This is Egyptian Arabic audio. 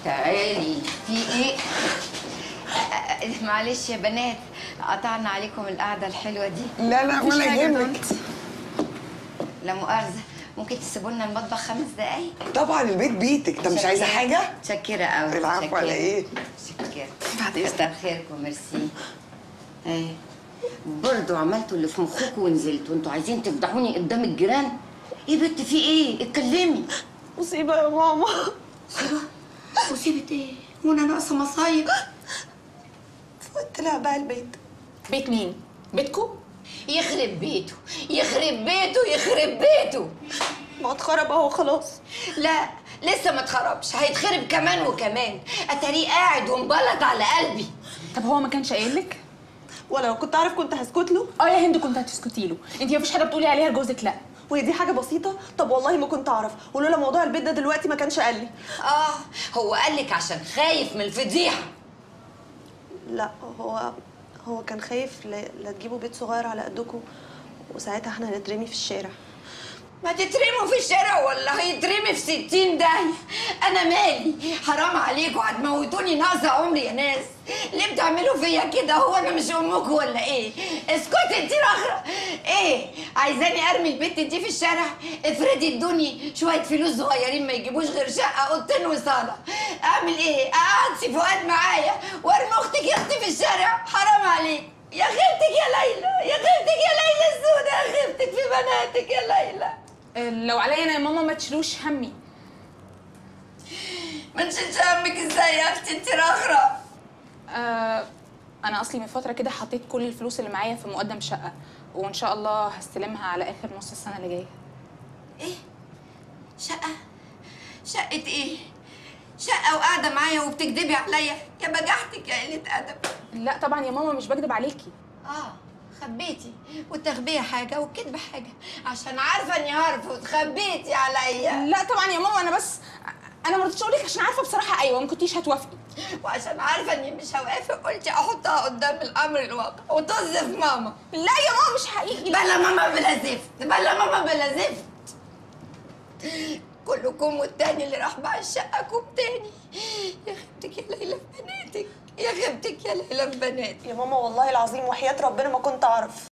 تعالي في ايه آه، معلش يا بنات قطعنا عليكم القعده الحلوه دي لا لا مفيش ولا حاجة يا يهمك طنط. لا مؤاخذه ممكن تسيبوا لنا المطبخ خمس دقايق طبعا البيت بيتك انت مش عايزه حاجه متشكره قوي العفو على ايه متشكره بعد إذنك. كتر خيركم ميرسي ايه برضه عملتوا اللي في مخكم ونزلتوا انتوا عايزين تفضحوني قدام الجيران ايه بنت في ايه اتكلمي مصيبة يا ماما مصيبه مصيبه ايه وانا ناقصه مصايب فوت لها بقى البيت بيت مين؟ بيتكو؟ يخرب بيته يخرب بيته يخرب بيته ما اتخرب اهو خلاص لا لسه ما اتخربش هيتخرب كمان وكمان اتاريه قاعد ومبلط على قلبي طب هو ما كانش قايل لك؟ ولا لو كنت عارف كنت هسكت له اه يا هند كنت هتسكتي له انت مفيش حاجه بتقولي عليها لجوزك لا وهي دي حاجة بسيطة طب والله ما كنت اعرف ولولا موضوع البيت ده دلوقتي ما كانش قال لي اه هو قالك عشان خايف من الفضيحه لا هو هو كان خايف لا, لا تجيبوا بيت صغير على قدكم وساعتها احنا هنترمي في الشارع ما تترموا في الشارع ولا هيترمي في ستين داهية أنا مالي حرام عليكم هتموتوني ناقصة عمري يا ناس ليه بتعملوا فيا كده هو أنا مش أمكم ولا إيه اسكتي انتي الأخرى إيه عايزاني أرمي البت دي في الشارع افرضي ادوني شوية فلوس صغيرين ما يجيبوش غير شقة أوضتين وصالة أعمل إيه أقعد سي فؤاد معايا وأرمي أختك يا أختي في الشارع حرام عليك يا خيبتك يا ليلى يا خيبتك يا ليلى السودة يا خيبتك في بناتك يا ليلى آه، لو عليا انا يا ماما ما تشيلوش همي ما نشيلش همك ازاي يا اختي انت رخرة آه انا اصلي من فتره كده حطيت كل الفلوس اللي معايا في مقدم شقه وان شاء الله هستلمها على اخر نص السنه اللي جايه ايه شقة شقة ايه شقة وقاعدة معايا وبتكدبي عليا يا بجحتك يا قلة أدب لا طبعا يا ماما مش بكدب عليكي اه خبيتي والتخبية حاجة والكذب حاجة عشان عارفة اني هعرف وتخبيتي عليا لا طبعا يا ماما انا بس انا ما رضيتش اقول لك عشان عارفه بصراحه ايوه ما كنتيش هتوافقي وعشان عارفة اني مش هوافق قلتي احطها قدام الامر الواقع وطز في ماما لا يا ماما مش حقيقي لا بلا ماما بلا زفت بلا ماما بلا زفت كلكم والتاني اللي راح باع شقكم تاني يا خيبتك يا ليلى في بناتك يا خيبتك يا ليلى في بناتك يا ماما والله العظيم وحياة ربنا ما كنت اعرف